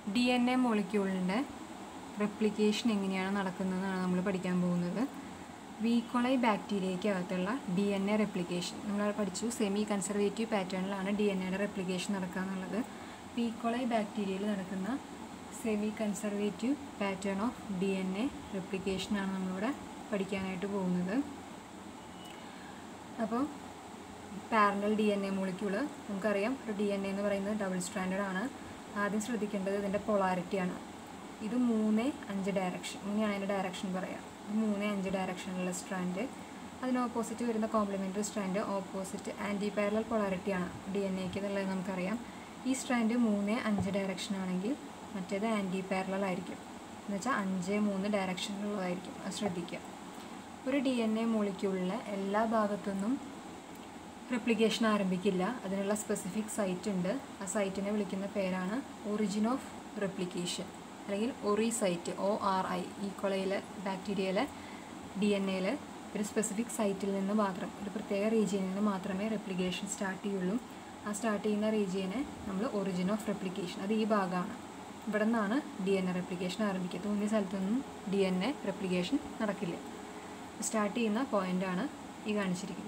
D N A മോളിക്യൂളിൻ്റെ replication എങ്ങനെയാണ് നടക്കുന്നതെന്നാണ് നമ്മൾ പഠിക്കാൻ പോകുന്നത് വീക്കോളൈ ബാക്ടീരിയയ്ക്കകത്തുള്ള ഡി എൻ എ റെപ്ലിക്കേഷൻ നമ്മൾ പഠിച്ചു സെമി കൺസർവേറ്റീവ് പാറ്റേണിലാണ് ഡി എൻ എയുടെ റെപ്ലിക്കേഷൻ നടക്കുക എന്നുള്ളത് വീക്കോളൈ ബാക്ടീരിയയിൽ നടക്കുന്ന semi conservative pattern of D N A റെപ്ലിക്കേഷനാണ് നമ്മളിവിടെ പഠിക്കാനായിട്ട് പോകുന്നത് അപ്പോൾ parental D N A molecule നമുക്കറിയാം ഒരു ഡി എൻ എ എന്ന് പറയുന്നത് ഡബിൾ സ്റ്റാൻഡേർഡ് ആണ് ആദ്യം ശ്രദ്ധിക്കേണ്ടത് ഇതിൻ്റെ പൊളാരിറ്റിയാണ് ഇത് മൂന്ന് അഞ്ച് ഡയറക്ഷൻ ഇങ്ങനെയാണ് അതിൻ്റെ ഡയറക്ഷൻ പറയാം ഇത് മൂന്ന് അഞ്ച് ഡയറക്ഷനിലുള്ള സ്ട്രാൻഡ് അതിന് ഓപ്പോസിറ്റ് വരുന്ന complementary strand opposite antiparallel പൊളാരിറ്റിയാണ് ഡി എൻ എക്ക് എന്നുള്ളത് നമുക്കറിയാം ഈ സ്ട്രാൻഡ് മൂന്ന് അഞ്ച് ഡയറക്ഷൻ ആണെങ്കിൽ മറ്റേത് ആൻറ്റി പാരലൽ ആയിരിക്കും എന്ന് വെച്ചാൽ അഞ്ച് മൂന്ന് ഡയറക്ഷനിലുള്ളതായിരിക്കും അത് ശ്രദ്ധിക്കുക ഒരു ഡി എൻ എ മോളിക്യൂളിലെ എല്ലാ ഭാഗത്തുനിന്നും റെപ്ലിക്കേഷൻ ആരംഭിക്കില്ല അതിനുള്ള സ്പെസിഫിക് സൈറ്റ് ഉണ്ട് ആ സൈറ്റിനെ വിളിക്കുന്ന പേരാണ് ഒറിജിൻ ഓഫ് റെപ്ലിക്കേഷൻ അല്ലെങ്കിൽ ori site O R I E കൊളയിലെ ബാക്ടീരിയയിലെ ഡി എൻ എയിൽ ഒരു സ്പെസിഫിക് സൈറ്റിൽ നിന്ന് മാത്രം ഒരു പ്രത്യേക റീജിയനിൽ നിന്ന് മാത്രമേ റെപ്ലിക്കേഷൻ സ്റ്റാർട്ട് ചെയ്യുള്ളൂ ആ സ്റ്റാർട്ട് ചെയ്യുന്ന റീജിയനെ നമ്മൾ ഒറിജിൻ ഓഫ് റെപ്ലിക്കേഷൻ അത് ഈ ഭാഗമാണ് ഇവിടെ നിന്നാണ് ഡി എൻ എ റെപ്ലിക്കേഷൻ ആരംഭിക്കുക തോന്നിയ സ്ഥലത്തൊന്നും ഡി എൻ എ റെപ്ലിക്കേഷൻ നടക്കില്ല സ്റ്റാർട്ട് ചെയ്യുന്ന പോയിൻ്റാണ് ഈ കാണിച്ചിരിക്കുന്നത്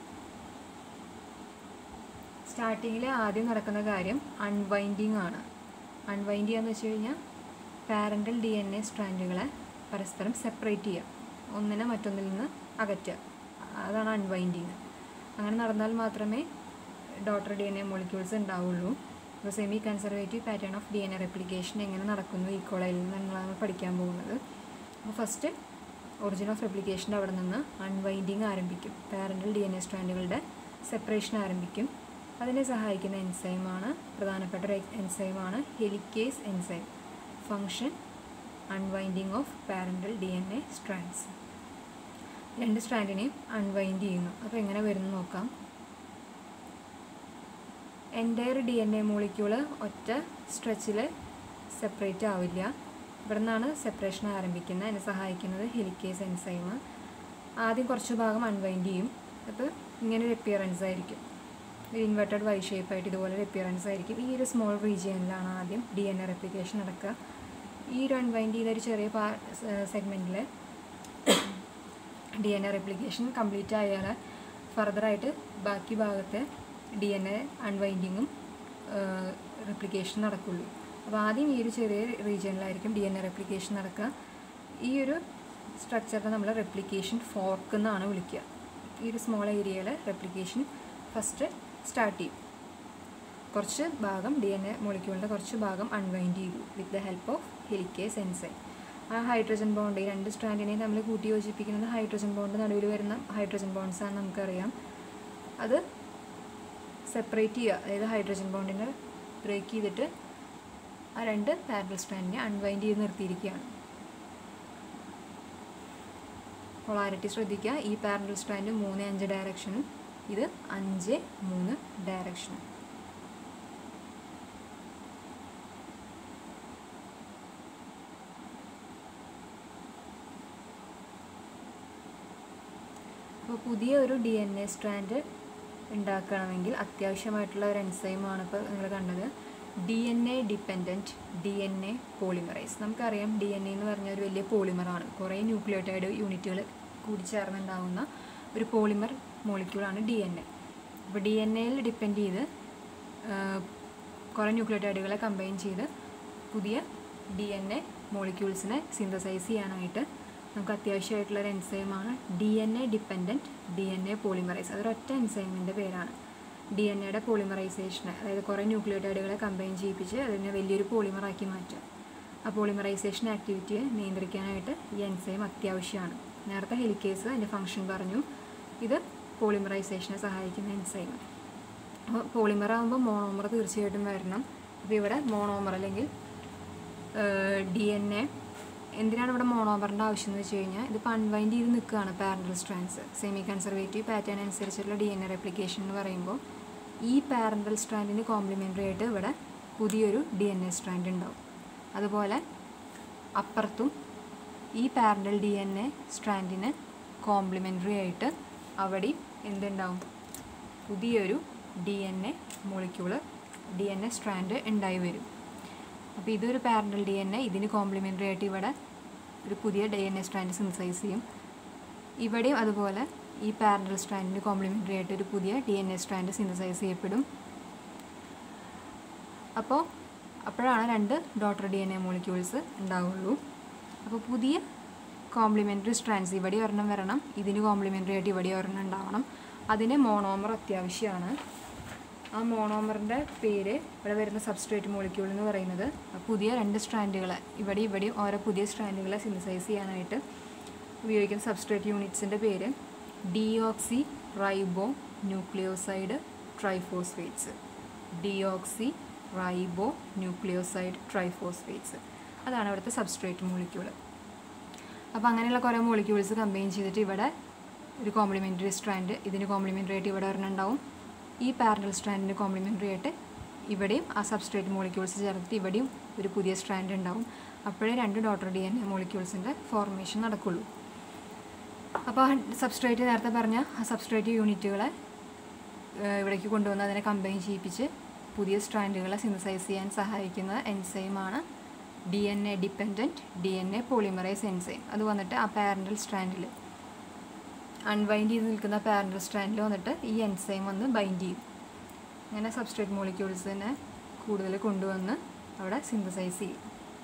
സ്റ്റാർട്ടിങ്ങിൽ ആദ്യം നടക്കുന്ന കാര്യം അൺവൈൻഡിങ് ആണ് അൺവൈൻഡ് ചെയ്യുക എന്ന് വെച്ച് കഴിഞ്ഞാൽ പാരൻ്റൽ ഡി എൻ എ സ്ട്രാൻഡുകളെ പരസ്പരം സെപ്പറേറ്റ് ചെയ്യുക ഒന്നിനെ മറ്റൊന്നിൽ നിന്ന് അകറ്റുക അതാണ് അൺവൈൻഡിങ് അങ്ങനെ നടന്നാൽ മാത്രമേ daughter D N A molecules ഉണ്ടാവുള്ളൂ ഇപ്പോൾ semi conservative pattern of D N A replication എങ്ങനെ നടക്കുന്നു ഈ കോളയിൽ നിന്നാണ് പഠിക്കാൻ പോകുന്നത് അപ്പോൾ ഫസ്റ്റ് ഒറിജിൻ ഓഫ് റെപ്ലിക്കേഷൻ്റെ അവിടെ നിന്ന് അൺവൈൻഡിങ് ആരംഭിക്കും പാരൻ്റൽ ഡി എൻ എ സ്ട്രാൻഡുകളുടെ സെപ്പറേഷൻ ആരംഭിക്കും അതിനെ സഹായിക്കുന്ന എൻസൈമാണ് പ്രധാനപ്പെട്ട ഒരു എൻസൈമാണ് helicase enzyme function unwinding of parental D N A strands രണ്ട് സ്ട്രാൻഡിനെയും അൺവൈൻഡ് ചെയ്യുന്നു അപ്പോൾ എങ്ങനെ വരുന്നു നോക്കാം entire D N A molecule ഒറ്റ സ്ട്രെച്ചിൽ സെപ്പറേറ്റ് ആവില്ല ഇവിടെ നിന്നാണ് സെപ്പറേഷൻ ആരംഭിക്കുന്നത് അതിനെ സഹായിക്കുന്നത് ഹെലിക്കേസ് എൻസൈം ആദ്യം കുറച്ച് ഭാഗം അൺവൈൻഡ് ചെയ്യും അപ്പോൾ ഇങ്ങനെ ഒരു അപ്പിയറൻസ് ആയിരിക്കും ഒരു ഇൻവെർട്ടഡ് വൈ ഷേപ്പായിട്ട് ഇതുപോലെ ഒരു അപ്പിയറൻസ് ആയിരിക്കും ഈ ഒരു സ്മോൾ റീജിയനിലാണ് ആദ്യം ഡി എൻ എ റെപ്ലിക്കേഷൻ നടക്കുക ഈ ഒരു അൺവൈൻഡ് ചെയ്ത ഒരു ചെറിയ പാ സെഗ്മെൻറ്റിൽ D N A replication complete ആയാൽ ഫർദറായിട്ട് ബാക്കി ഭാഗത്തെ ഡി എൻ എ അൺവൈൻഡിങ്ങും റെപ്ലിക്കേഷൻ നടക്കുള്ളൂ അപ്പോൾ ആദ്യം ഈ ഒരു ചെറിയ റീജിയനിലായിരിക്കും ഡി എൻ എ റെപ്ലിക്കേഷൻ നടക്കുക ഈ ഒരു സ്ട്രക്ചറിനെ നമ്മൾ റെപ്ലിക്കേഷൻ ഫോർക്ക് എന്നാണ് വിളിക്കുക ഈ ഒരു സ്മോൾ ഏരിയയിൽ റെപ്ലിക്കേഷൻ ഫസ്റ്റ് സ്റ്റാർട്ട് ചെയ്യും കുറച്ച് ഭാഗം ഡി എൻ എ മോളിക്യൂളിൻ്റെ കുറച്ച് ഭാഗം അൺവൈൻഡ് ചെയ്തു with the help of helicase enzyme ആ ഹൈഡ്രജൻ ബോണ്ട് ഈ രണ്ട് സ്ട്രാൻഡിനെയും നമ്മൾ കൂട്ടി യോജിപ്പിക്കുന്നത് ഹൈഡ്രജൻ ബോണ്ട് നടുവിൽ വരുന്ന ഹൈഡ്രജൻ ബോണ്ട്സ് ആണ് നമുക്കറിയാം അത് സെപ്പറേറ്റ് ചെയ്യുക അതായത് ഹൈഡ്രജൻ ബോണ്ടിനെ ബ്രേക്ക് ചെയ്തിട്ട് ആ രണ്ട് പാരൽ സ്ട്രാൻഡിനെ അൺവൈൻഡ് ചെയ്ത് നിർത്തിയിരിക്കുകയാണ് പൊളാരിറ്റി ശ്രദ്ധിക്കുക ഈ പാരൽ സ്ട്രാൻഡ് മൂന്ന് അഞ്ച് ഡയറക്ഷനും ഇത് അഞ്ച് മൂന്ന് ഡയറക്ഷനും അപ്പോൾ പുതിയ ഒരു ഡി എൻ എ സ്ട്രാൻഡ് ഉണ്ടാക്കണമെങ്കിൽ അത്യാവശ്യമായിട്ടുള്ള ഒരു എൻസൈമാണ് ഇപ്പോൾ നിങ്ങൾ കണ്ടത് D N A dependent D N A polymerase നമുക്കറിയാം ഡി എൻ എ എന്ന് പറഞ്ഞ ഒരു വലിയ പോളിമറാണ് കുറേ ന്യൂക്ലിയോട്ടൈഡ് യൂണിറ്റുകൾ കൂടി ചേർന്നുണ്ടാവുന്ന ഒരു പോളിമർ മോളിക്യൂളാണ് ഡി എൻ എ അപ്പോൾ ഡി എൻ എയിൽ ഡിപ്പെൻഡ് ചെയ്ത് കുറേ ന്യൂക്ലിയോട്ടൈഡുകളെ കമ്പൈൻ ചെയ്ത് പുതിയ ഡി എൻ എ മോളിക്യൂൾസിനെ സിന്തസൈസ് ചെയ്യാനായിട്ട് നമുക്ക് അത്യാവശ്യമായിട്ടുള്ള ഒരു എൻസൈമാണ് D N A dependent D N A polymerase അതൊരൊറ്റ എൻസൈമിൻ്റെ പേരാണ് ഡി എൻ എയുടെ പോളിമറൈസേഷന് അതായത് കുറേ ന്യൂക്ലിയോട്ടൈഡുകളെ കമ്പൈൻ ചെയ്യിപ്പിച്ച് അതിനെ വലിയൊരു പോളിമറാക്കി മാറ്റുക ആ പോളിമറൈസേഷൻ ആക്ടിവിറ്റിയെ നിയന്ത്രിക്കാനായിട്ട് ഈ എൻസൈം അത്യാവശ്യമാണ് നേരത്തെ ഹെലിക്കേസ് അതിൻ്റെ ഫംഗ്ഷൻ പറഞ്ഞു ഇത് പോളിമറൈസേഷനെ സഹായിക്കുന്ന എൻസൈം അപ്പോൾ പോളിമർ ആകുമ്പോൾ മോണോമർ തീർച്ചയായിട്ടും വരണം അപ്പോൾ ഇവിടെ മോണോമർ അല്ലെങ്കിൽ ഡി എൻ എ എന്തിനാണ് ഇവിടെ മോണോമറിൻ്റെ ആവശ്യം എന്ന് വെച്ച് കഴിഞ്ഞാൽ ഇതിപ്പോൾ അൺവൈൻഡ് ചെയ്ത് നിൽക്കുകയാണ് parental strands semi conservative pattern അനുസരിച്ചുള്ള ഡി എൻ എ റെപ്ലിക്കേഷൻ എന്ന് പറയുമ്പോൾ ഈ പാരൻ്റൽ സ്ട്രാൻഡിന് കോംപ്ലിമെൻ്ററി ആയിട്ട് ഇവിടെ പുതിയൊരു ഡി എൻ എ സ്ട്രാൻഡ് ഉണ്ടാവും അതുപോലെ അപ്പുറത്തും ഈ പാരൻ്റൽ ഡി എൻ എ സ്ട്രാൻഡിന് കോംപ്ലിമെൻ്ററി ആയിട്ട് അവിടെയും എന്തുണ്ടാവും പുതിയൊരു D N A molecule D N A strand ഉണ്ടായി വരും അപ്പോൾ ഇതൊരു പാരൻ്റൽ ഡി എൻ എ ഇതിന് കോംപ്ലിമെൻ്ററി ആയിട്ട് ഇവിടെ ഒരു പുതിയ D N A strand synthesise ചെയ്യും ഇവിടെയും അതുപോലെ ഈ പാരൻ്റൽ സ്ട്രാൻഡിന് കോംപ്ലിമെൻ്ററി ആയിട്ട് ഒരു പുതിയ D N A strand synthesise ചെയ്യപ്പെടും അപ്പോൾ അപ്പോഴാണ് രണ്ട് daughter D N A molecules ഉണ്ടാവുള്ളൂ അപ്പോൾ പുതിയ കോംപ്ലിമെൻ്ററി സ്ട്രാൻഡ്സ് ഇവിടെ ഒരെണ്ണം വരണം ഇതിന് കോംപ്ലിമെൻ്ററി ആയിട്ട് ഇവിടെ ഒരെണ്ണം ഉണ്ടാവണം അതിന് മോണോമർ അത്യാവശ്യമാണ് ആ മോണോമറിൻ്റെ പേര് ഇവിടെ വരുന്ന സബ്സ്ട്രേറ്റ് മോളിക്യൂൾ എന്ന് പറയുന്നത് പുതിയ രണ്ട് സ്ട്രാൻഡുകളെ ഇവിടെ ഇവിടെയും ഓരോ പുതിയ സ്ട്രാൻഡുകളെ സിന്തസൈസ് ചെയ്യാനായിട്ട് ഉപയോഗിക്കുന്ന സബ്സ്ട്രേറ്റ് യൂണിറ്റ്സിൻ്റെ പേര് deoxyribonucleoside triphosphates deoxyribonucleoside triphosphates അതാണ് ഇവിടുത്തെ സബ്സ്ട്രേറ്റ് മോളിക്യൂൾ അപ്പോൾ അങ്ങനെയുള്ള കുറേ മോളിക്യൂൾസ് കമ്പൈൻ ചെയ്തിട്ട് ഇവിടെ ഒരു കോംപ്ലിമെൻ്ററി സ്ട്രാൻഡ് ഇതിന് കോംപ്ലിമെൻ്ററി ആയിട്ട് ഇവിടെ ഒരെണ്ണം ഉണ്ടാവും ഈ പാരലൽ സ്ട്രാൻഡിന് കോംപ്ലിമെൻ്ററി ആയിട്ട് ഇവിടെയും ആ സബ്സ്ട്രേറ്റ് മോളിക്യൂൾസ് ചേർത്തിട്ട് ഇവിടെയും ഒരു പുതിയ സ്ട്രാൻഡ് ഉണ്ടാവും അപ്പോഴേ രണ്ട് ഡോട്ടർ ഡി എൻ എ മോളിക്യൂൾസിൻ്റെ ഫോർമേഷൻ നടക്കുള്ളൂ അപ്പോൾ സബ്സ്ട്രേറ്റ് നേരത്തെ പറഞ്ഞ ആ സബ്സ്ട്രേറ്റ് യൂണിറ്റുകളെ ഇവിടേക്ക് കൊണ്ടുവന്ന് അതിനെ കമ്പൈൻ ചെയ്യിപ്പിച്ച് പുതിയ സ്ട്രാൻഡുകളെ സിന്തസൈസ് ചെയ്യാൻ സഹായിക്കുന്ന എൻസൈമാണ് D N A dependent D N A polymerase enzyme അത് വന്നിട്ട് ആ പാരൻ്റൽ സ്ട്രാൻഡിൽ അൺബൈൻഡ് ചെയ്ത് നിൽക്കുന്ന പാരൻ്റൽ സ്ട്രാൻഡിൽ വന്നിട്ട് ഈ എൻസൈം വന്ന് ബൈൻഡ് ചെയ്യും അങ്ങനെ സബ്സ്ട്രേറ്റ് മോളിക്യൂൾസിനെ കൂടുതൽ കൊണ്ടുവന്ന് അവിടെ സിന്തസൈസ് ചെയ്യും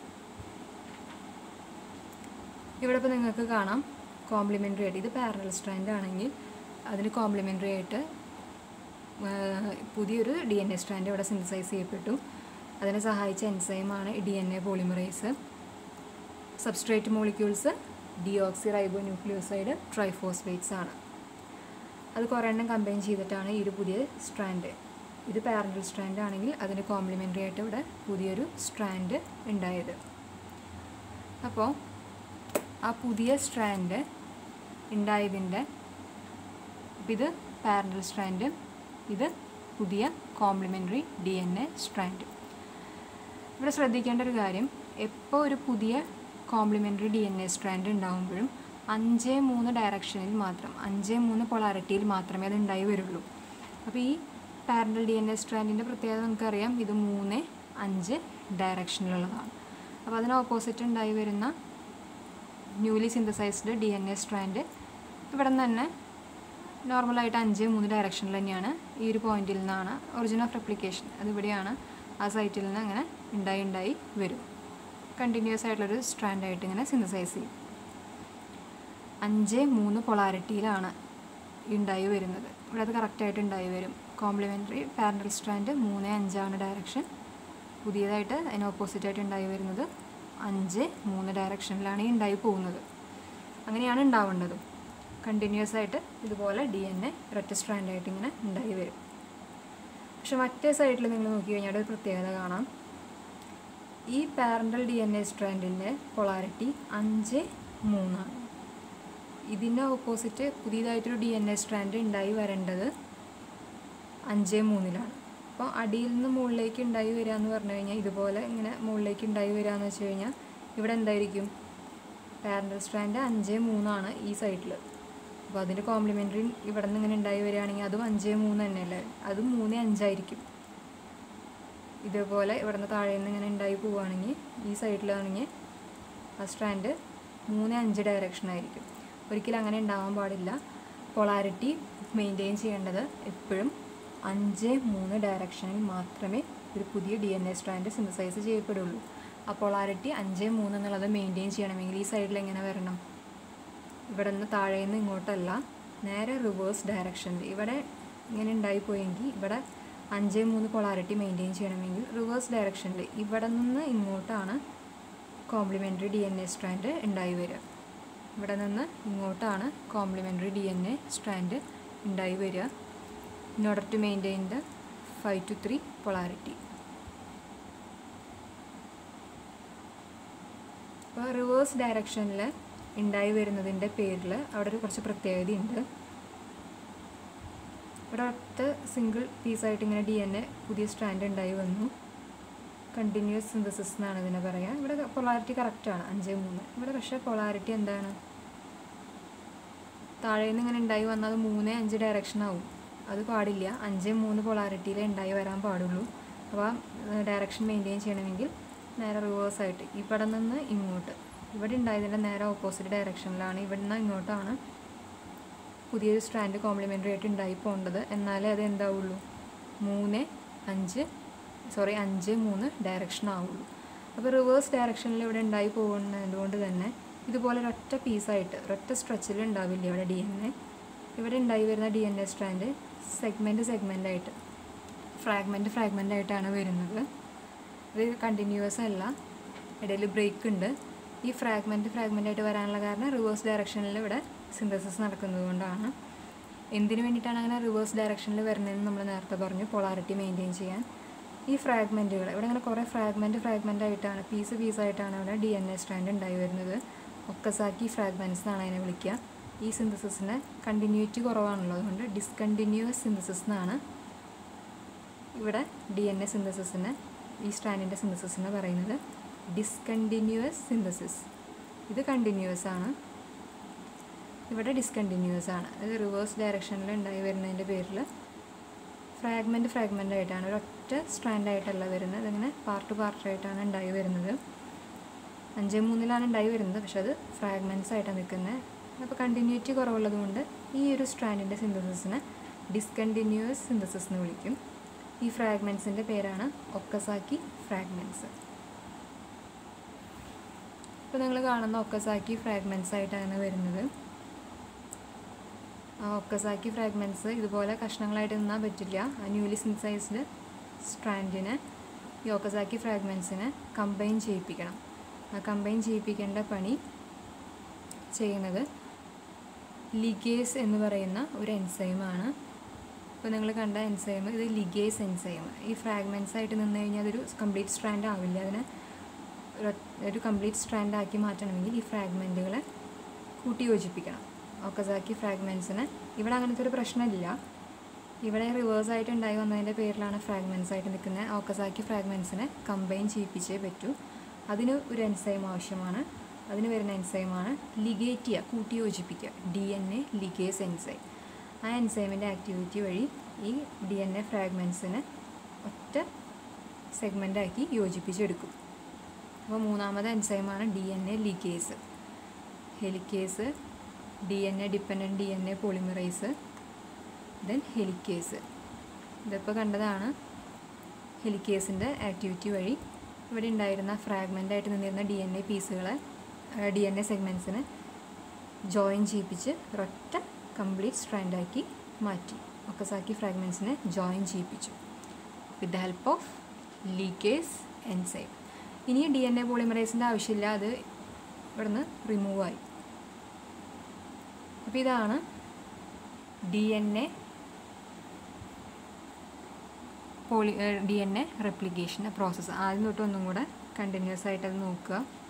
ഇവിടെ ഇപ്പോൾ നിങ്ങൾക്ക് കാണാം കോംപ്ലിമെൻ്ററി ആയിട്ട് ഇത് പാരലൽ സ്ട്രാൻഡ് ആണെങ്കിൽ അതിന് കോംപ്ലിമെൻ്ററി ആയിട്ട് പുതിയൊരു ഡി എൻ എ സ്ട്രാൻഡ് ഇവിടെ സിന്തസൈസ് ചെയ്യപ്പെട്ടു അതിനെ സഹായിച്ച എൻസൈമാണ് D N A polymerase substrate molecules deoxyribonucleoside triphosphates ആണ് അത് കുറേ എണ്ണം കമ്പൈൻ ചെയ്തിട്ടാണ് ഈ ഒരു പുതിയ സ്ട്രാൻഡ് ഇത് പാരലൽ സ്ട്രാൻഡ് ആണെങ്കിൽ അതിന് കോംപ്ലിമെൻ്ററി ആയിട്ട് ഇവിടെ പുതിയൊരു സ്ട്രാൻഡ് ഉണ്ടായത് അപ്പോൾ ആ പുതിയ സ്ട്രാൻഡ് ഉണ്ടായതിൻ്റെ ഇത് പാരലൽ സ്ട്രാൻഡ് ഇത് പുതിയ complementary D N A strand ഇവിടെ ശ്രദ്ധിക്കേണ്ട ഒരു കാര്യം എപ്പോൾ ഒരു പുതിയ complementary D N A strand ഉണ്ടാകുമ്പോഴും അഞ്ച് മൂന്ന് ഡയറക്ഷനിൽ മാത്രം അഞ്ച് മൂന്ന് പൊളാരിറ്റിയിൽ മാത്രമേ അത് ഉണ്ടായി വരുള്ളൂ അപ്പോൾ ഈ പാരൻ്റൽ ഡി എൻ എ സ്ട്രാൻഡിൻ്റെ പ്രത്യേകത നമുക്കറിയാം ഇത് മൂന്ന് അഞ്ച് ഡയറക്ഷനിലുള്ളതാണ് അപ്പോൾ അതിന് ഓപ്പോസിറ്റ് ഉണ്ടായി വരുന്ന newly synthesised D N A strand ഇവിടെ നിന്ന് തന്നെ നോർമലായിട്ട് അഞ്ച് മൂന്ന് ഡയറക്ഷനിൽ തന്നെയാണ് ഈ ഒരു പോയിന്റിൽ നിന്നാണ് ഒറിജിൻ ഓഫ് റെപ്ലിക്കേഷൻ അത് ഇവിടെയാണ് ആ സൈറ്റിൽ നിന്ന് അങ്ങനെ ഉണ്ടായി ഉണ്ടായി വരും കണ്ടിന്യൂസ് ആയിട്ടുള്ളൊരു സ്ട്രാൻഡായിട്ട് ഇങ്ങനെ സിന്തസൈസ് ചെയ്യും അഞ്ച് മൂന്ന് പൊളാരിറ്റിയിലാണ് ഉണ്ടായി വരുന്നത് ഇവിടെ അത് കറക്റ്റായിട്ട് ഉണ്ടായി വരും കോംപ്ലിമെൻ്ററി പാരൻ്റൽ സ്ട്രാൻഡ് മൂന്ന് അഞ്ചാണ് ഡയറക്ഷൻ പുതിയതായിട്ട് അതിന് ഓപ്പോസിറ്റായിട്ട് ഉണ്ടായി വരുന്നത് അഞ്ച് മൂന്ന് ഡയറക്ഷനിലാണ് ഈ ഉണ്ടായി പോകുന്നത് അങ്ങനെയാണ് ഉണ്ടാവേണ്ടത് കണ്ടിന്യൂസ് ആയിട്ട് ഇതുപോലെ ഡി എൻ എ ഒരൊറ്റ സ്ട്രാൻഡായിട്ട് ഇങ്ങനെ ഉണ്ടായി വരും പക്ഷെ മറ്റേ സൈഡിൽ നിങ്ങൾ നോക്കി കഴിഞ്ഞാൽ ഒരു പ്രത്യേകത കാണാം ഈ പാരൻ്റൽ ഡി എൻ എ സ്ട്രാൻഡിൻ്റെ പൊളാരിറ്റി അഞ്ച് മൂന്നാണ് ഇതിൻ്റെ ഓപ്പോസിറ്റ് പുതിയതായിട്ടൊരു ഡി എൻ എ സ്ട്രാൻഡ് ഉണ്ടായി വരേണ്ടത് അഞ്ച് മൂന്നിലാണ് അപ്പോൾ അടിയിൽ നിന്ന് മുകളിലേക്ക് ഉണ്ടായി വരിക എന്ന് പറഞ്ഞു കഴിഞ്ഞാൽ ഇതുപോലെ ഇങ്ങനെ മുകളിലേക്ക് ഉണ്ടായി വരിക എന്ന് വെച്ച് കഴിഞ്ഞാൽ ഇവിടെ എന്തായിരിക്കും പാരൻ്റൽ സ്ട്രാൻഡ് അഞ്ച് മൂന്നാണ് ഈ സൈഡിൽ അപ്പോൾ അതിൻ്റെ കോംപ്ലിമെൻ്ററി ഇവിടെ നിന്ന് ഇങ്ങനെ ഉണ്ടായി വരികയാണെങ്കിൽ അതും അഞ്ച് മൂന്ന് തന്നെയല്ലേ അതും മൂന്ന് അഞ്ചായിരിക്കും ഇതേപോലെ ഇവിടെ നിന്ന് താഴെ നിന്ന് ഇങ്ങനെ ഉണ്ടായി പോവുകയാണെങ്കിൽ ഈ സൈഡിലാണെങ്കിൽ ആ സ്ട്രാൻഡ് മൂന്ന് അഞ്ച് ഡയറക്ഷൻ ആയിരിക്കും ഒരിക്കലും അങ്ങനെ ഉണ്ടാവാൻ പാടില്ല പൊളാരിറ്റി മെയിൻറ്റെയിൻ ചെയ്യേണ്ടത് എപ്പോഴും അഞ്ച് മൂന്ന് ഡയറക്ഷനിൽ മാത്രമേ ഒരു പുതിയ D N A strand synthesise ചെയ്യപ്പെടുള്ളൂ ആ പൊളാരിറ്റി അഞ്ച് മൂന്ന് എന്നുള്ളത് മെയിൻറ്റെയിൻ ചെയ്യണമെങ്കിൽ ഈ സൈഡിൽ എങ്ങനെ വരണം ഇവിടെ നിന്ന് താഴെ നിന്ന് ഇങ്ങോട്ടല്ല നേരെ റിവേഴ്സ് ഡയറക്ഷനിൽ ഇവിടെ ഇങ്ങനെ ഉണ്ടായിപ്പോയെങ്കിൽ ഇവിടെ അഞ്ച് മൂന്ന് പൊളാരിറ്റി മെയിൻറ്റെയിൻ ചെയ്യണമെങ്കിൽ റിവേഴ്സ് ഡയറക്ഷനിൽ ഇവിടെ നിന്ന് ഇങ്ങോട്ടാണ് complementary D N A strand ഉണ്ടായി വരിക ഇവിടെ നിന്ന് ഇങ്ങോട്ടാണ് complementary D N A strand ഉണ്ടായി വരിക in order to maintain the five to three polarity അപ്പോൾ റിവേഴ്സ് ഡയറക്ഷനിൽ ഉണ്ടായി വരുന്നതിൻ്റെ പേരിൽ അവിടെ ഒരു കുറച്ച് പ്രത്യേകതയുണ്ട് ഇവിടെ ഒറ്റ സിംഗിൾ പീസായിട്ട് ഇങ്ങനെ ഡി എൻ എ പുതിയ സ്ട്രാൻഡ് ഉണ്ടായി വന്നു കണ്ടിന്യൂസ് സിന്തസിസ് എന്നാണ് ഇതിനെ പറയുക ഇവിടെ പൊളാരിറ്റി കറക്റ്റാണ് അഞ്ച് മൂന്ന് ഇവിടെ പക്ഷേ പൊളാരിറ്റി എന്താണ് താഴെ നിന്ന് ഇങ്ങനെ ഉണ്ടായി വന്നാൽ അത് മൂന്ന് അഞ്ച് ഡയറക്ഷൻ ആവും അത് പാടില്ല അഞ്ച് മൂന്ന് പൊളാരിറ്റിയിലേ ഉണ്ടായി വരാൻ പാടുള്ളൂ അപ്പോൾ ഡയറക്ഷൻ മെയിൻറ്റെയിൻ ചെയ്യണമെങ്കിൽ നേരെ റിവേഴ്സായിട്ട് ഇവിടെ നിന്ന് ഇങ്ങോട്ട് ഇവിടെ ഉണ്ടായതിൻ്റെ നേരെ ഓപ്പോസിറ്റ് ഡയറക്ഷനിലാണ് ഇവിടെ നിന്ന് ഇങ്ങോട്ടാണ് പുതിയൊരു സ്ട്രാൻഡ് കോംപ്ലിമെൻ്ററി ആയിട്ട് ഉണ്ടായി പോകേണ്ടത് എന്നാലേ അത് എന്താവുള്ളൂ മൂന്ന് അഞ്ച് സോറി അഞ്ച് മൂന്ന് ഡയറക്ഷൻ ആവുള്ളൂ അപ്പോൾ റിവേഴ്സ് ഡയറക്ഷനിൽ ഇവിടെ ഉണ്ടായി പോകുന്നതുകൊണ്ട് തന്നെ ഇതുപോലെ ഒരൊറ്റ പീസായിട്ട് ഒരൊറ്റ സ്ട്രെച്ചിൽ ഉണ്ടാവില്ല ഇവിടെ ഡി എൻ എ ഇവിടെ ഉണ്ടായി വരുന്ന D N A strand segment segment ആയിട്ട് ഫ്രാഗ്മെൻറ്റ് ഫ്രാഗ്മെൻ്റ് ആയിട്ടാണ് വരുന്നത് ഇത് കണ്ടിന്യൂസ് അല്ല ഇടയിൽ ബ്രേക്ക് ഉണ്ട് ഈ ഫ്രാഗ്മെൻറ്റ് ഫ്രാഗ്മെൻ്റ് ആയിട്ട് വരാനുള്ള കാരണം റിവേഴ്സ് ഡയറക്ഷനിൽ ഇവിടെ സിന്തസിസ് നടക്കുന്നത് കൊണ്ടാണ് എന്തിനു വേണ്ടിയിട്ടാണ് അങ്ങനെ റിവേഴ്സ് ഡയറക്ഷനിൽ വരുന്നതെന്ന് നമ്മൾ നേരത്തെ പറഞ്ഞു പൊളാരിറ്റി മെയിൻറ്റെയിൻ ചെയ്യാൻ ഈ ഫ്രാഗ്മെൻറ്റുകൾ ഇവിടെ ഇങ്ങനെ കുറേ ഫ്രാഗ്മെൻറ്റ് ഫ്രാഗ്മെൻ്റ് ആയിട്ടാണ് പീസ് പീസായിട്ടാണ് ഇവിടെ ഡി എൻ എ സ്ട്രാൻഡ് ഉണ്ടായി വരുന്നത് ഒക്കസാക്കി ഫ്രാഗ്മെൻറ്റ്സ് എന്നാണ് അതിനെ വിളിക്കുക ഈ സിന്തസിസിന് കണ്ടിന്യൂറ്റി കുറവാണല്ലോ അതുകൊണ്ട് ഡിസ്കണ്ടിന്യൂസ് സിന്തസിസ് എന്നാണ് ഇവിടെ ഡി എൻ എ സിന്തസിസിന് ഈ സ്ട്രാൻഡിൻ്റെ സിന്തസിസിന് പറയുന്നത് ഡിസ്കണ്ടിന്യൂസ് സിന്തസിസ് ഇത് കണ്ടിന്യൂസ് ആണ് ഇവിടെ ഡിസ്കണ്ടിന്യൂസ് ആണ് അത് റിവേഴ്സ് ഡയറക്ഷനിൽ ഉണ്ടായി വരുന്നതിൻ്റെ പേരിൽ ഫ്രാഗ്മെൻറ്റ് ഫ്രാഗ്മെൻ്റ് ആയിട്ടാണ് ഒരൊറ്റ സ്ട്രാൻഡ് ആയിട്ടല്ല വരുന്നത് അതിങ്ങനെ പാർട്ട് പാർട്ടായിട്ടാണ് ഉണ്ടായി വരുന്നത് അഞ്ച് മൂന്നിലാണ് ഉണ്ടായി വരുന്നത് പക്ഷെ അത് ഫ്രാഗ്മെൻറ്റ്സ് ആയിട്ടാണ് നിൽക്കുന്നത് അപ്പോൾ കണ്ടിന്യൂറ്റി കുറവുള്ളത് കൊണ്ട് ഈ ഒരു സ്ട്രാൻഡിൻ്റെ സിന്തസിസിനെ ഡിസ്കണ്ടിന്യൂസ് സിന്തസിസ് എന്ന് വിളിക്കും ഈ ഫ്രാഗ്മെൻറ്റ്സിൻ്റെ പേരാണ് ഒക്കസാക്കി ഫ്രാഗ്മെൻറ്റ്സ് ഇപ്പോൾ നിങ്ങൾ കാണുന്ന ഒക്കസാക്കി ഫ്രാഗ്മെൻറ്റ്സ് ആയിട്ടാണ് വരുന്നത് ആ ഒക്കസാക്കി ഫ്രാഗ്മെൻറ്റ്സ് ഇതുപോലെ കഷ്ണങ്ങളായിട്ട് നിന്നാൽ പറ്റില്ല ആ ന്യൂലി സിൻസൈസ്ഡ് സ്ട്രാൻഡിനെ ഈ ഒക്കസാക്കി ഫ്രാഗ്മെൻറ്റ്സിനെ കമ്പൈൻ ചെയ്യിപ്പിക്കണം ആ കമ്പൈൻ ചെയ്യിപ്പിക്കേണ്ട പണി ചെയ്യുന്നത് ലിഗേസ് എന്ന് പറയുന്ന ഒരു എൻസൈമാണ് ഇപ്പോൾ നിങ്ങൾ കണ്ട എൻസൈം ഇത് ലിഗേസ് എൻസൈം ഈ ഫ്രാഗ്മെൻറ്റ്സ് ആയിട്ട് നിന്ന് കഴിഞ്ഞാൽ അതൊരു കംപ്ലീറ്റ് സ്ട്രാൻഡ് ആവില്ല അതിനെ ഒരു കംപ്ലീറ്റ് സ്ട്രാൻഡ് ആക്കി മാറ്റണമെങ്കിൽ ഈ ഫ്രാഗ്മെൻറ്റുകളെ കൂട്ടി യോജിപ്പിക്കണം ഒക്കസാക്കി ഫ്രാഗ്മെൻറ്റ്സിന് ഇവിടെ അങ്ങനത്തെ ഒരു പ്രശ്നമില്ല ഇവിടെ റിവേഴ്സ് ആയിട്ട് ഉണ്ടായി വന്നതിൻ്റെ പേരിലാണ് ഫ്രാഗ്മെൻറ്റ്സ് ആയിട്ട് നിൽക്കുന്നത് ഒക്കസാക്കി ഫ്രാഗ്മെൻറ്റ്സിനെ കമ്പൈൻ ചെയ്യിപ്പിച്ചേ പറ്റൂ അതിന് ഒരു എൻസൈം ആവശ്യമാണ് അതിന് വരുന്ന എൻസൈമാണ് ലിഗേറ്റിയ കൂട്ടി യോജിപ്പിക്കുക D N A ligase enzyme ആ എൻസൈമിൻ്റെ ആക്ടിവിറ്റി വഴി ഈ ഡി എൻ എ ഫ്രാഗ്മെൻറ്റ്സിനെ ഒറ്റ സെഗ്മെൻ്റാക്കി യോജിപ്പിച്ചെടുക്കും അപ്പോൾ മൂന്നാമത് എൻസൈമാണ് D N A ligase helicase D N A dependent D N A polymerase then helicase ഇതിപ്പോൾ കണ്ടതാണ് ഹെലിക്കേസിൻ്റെ ആക്ടിവിറ്റി വഴി ഇവിടെ ഉണ്ടായിരുന്ന ഫ്രാഗ്മെൻ്റ് ആയിട്ട് നിന്നിരുന്ന ഡി എൻ എ പീസുകളെ ഡി എൻ എ സെഗ്മെൻറ്റ്സിനെ ജോയിൻ ചെയ്യിപ്പിച്ച് ഒരൊറ്റ കംപ്ലീറ്റ് സ്ട്രാൻഡാക്കി മാറ്റി ഒക്കസാക്കി ഫ്രാഗ്മെൻറ്റ്സിനെ ജോയിൻ ചെയ്യിപ്പിച്ചു with the help of ligase enzyme ഇനി ഡി എൻ എ പോളിമറൈസിൻ്റെ ആവശ്യമില്ല അത് ഇവിടുന്ന് റിമൂവ് ആയി അപ്പോൾ ഇതാണ് D N A poly D N A റെപ്ലിക്കേഷൻ്റെ പ്രോസസ്സ് ആദ്യം തൊട്ട് ഒന്നും കൂടെ കണ്ടിന്യൂസ് ആയിട്ട് അത് നോക്കുക